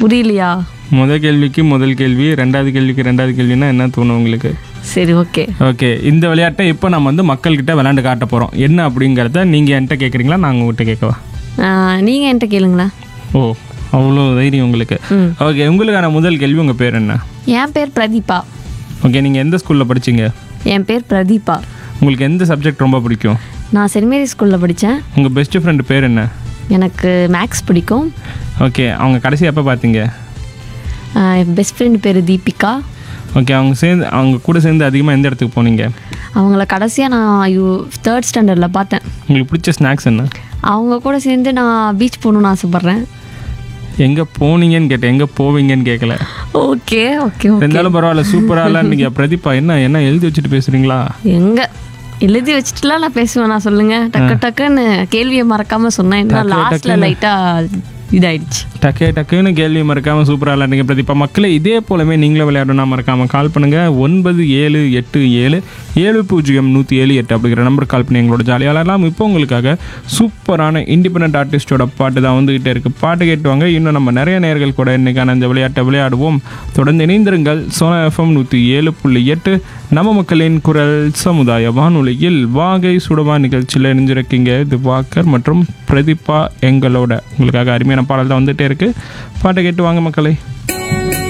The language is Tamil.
புரியலையா முதல் கேள்விக்கு முதல் கேள்வி ரெண்டாவது கேள்விக்கு ரெண்டாவது கேள்வினா என்ன தோணும் உங்களுக்கு சரி ஓகே ஓகே இந்த விளையாட்டை இப்போ நம்ம வந்து மக்கள்கிட்ட விளையாண்டு காட்ட போகிறோம் என்ன அப்படிங்கிறத நீங்கள் என்கிட்ட கேட்குறீங்களா நான் உங்ககிட்ட கேட்கவா நீங்கள் என்கிட்ட கேளுங்களேன் ஓ அவ்வளோ தைரியம் உங்களுக்கு ம் ஓகே உங்களுக்கான முதல் கேள்வி உங்கள் பேர் என்ன என் பேர் பிரதீபா ஓகே நீங்கள் எந்த ஸ்கூலில் படிச்சீங்க என் பேர் பிரதீபா உங்களுக்கு எந்த சப்ஜெக்ட் ரொம்ப பிடிக்கும் நான் சென்ட் மேரி ஸ்கூலில் படித்தேன் உங்கள் பெஸ்ட் ஃப்ரெண்டு பேர் என்ன எனக்கு மேக்ஸ் பிடிக்கும் ஓகே அவங்க கடைசி எப்போ பார்த்தீங்க என் பெஸ்ட் ஃப்ரெண்ட் பேர் தீபிகா ஓகே அவங்க சேர்ந்து அவங்க கூட சேர்ந்து அதிகமாக எந்த இடத்துக்கு போனீங்க அவங்கள கடைசியாக நான் யூ தேர்ட் ஸ்டாண்டர்டில் பார்த்தேன் உங்களுக்கு பிடிச்ச ஸ்நாக்ஸ் என்ன அவங்க கூட சேர்ந்து நான் பீச் போகணுன்னு ஆசைப்பட்றேன் எங்கே போனீங்கன்னு கேட்டேன் எங்கே போவீங்கன்னு கேட்கல ஓகே ஓகே ஓகே இருந்தாலும் பரவாயில்ல சூப்பராக நீங்கள் பிரதீபா என்ன என்ன எழுதி வச்சுட்டு பேசுகிறீங்களா எங்க எழுதி வச்சுட்டுலாம் நான் பேசுவேன் நான் சொல்லுங்க டக்கு டக்குன்னு கேள்வியை மறக்காம சொன்னேன் என்ன டக்கு லாஸ்ட்ல டக்குன்னு. லைட்டா இதாயிடுச்சு டக்கே டக்குன்னு கேள்வி மறக்காமல் சூப்பராக விளையாடுங்க பிரதீபா மக்களே இதே போலவே நீங்களும் விளையாடணும் மறக்காமல் கால் பண்ணுங்கள் ஒன்பது ஏழு எட்டு ஏழு ஏழு பூஜ்ஜியம் நூற்றி ஏழு எட்டு அப்படிங்கிற நம்பர் கால் பண்ணி எங்களோட ஜாலியாக விளையாடலாம் இப்போ உங்களுக்காக சூப்பரான இண்டிபெண்ட் ஆர்டிஸ்டோட பாட்டு தான் வந்துகிட்டே இருக்குது பாட்டு கேட்டுவாங்க இன்னும் நம்ம நிறைய நேர்கள் கூட இன்னைக்கான இந்த விளையாட்டை விளையாடுவோம் தொடர்ந்து இணைந்திருங்கள் சோனா எஃப்எம் நூற்றி ஏழு புள்ளி எட்டு நம்ம மக்களின் குரல் சமுதாய வானொலியில் வாகை சுடவா நிகழ்ச்சியில் இணைஞ்சிருக்கீங்க இது வாக்கர் மற்றும் பிரதீபா எங்களோட உங்களுக்காக அருமையான பாடல் தான் வந்துட்டே இருக்கு பாட்டை கேட்டு வாங்க மக்களே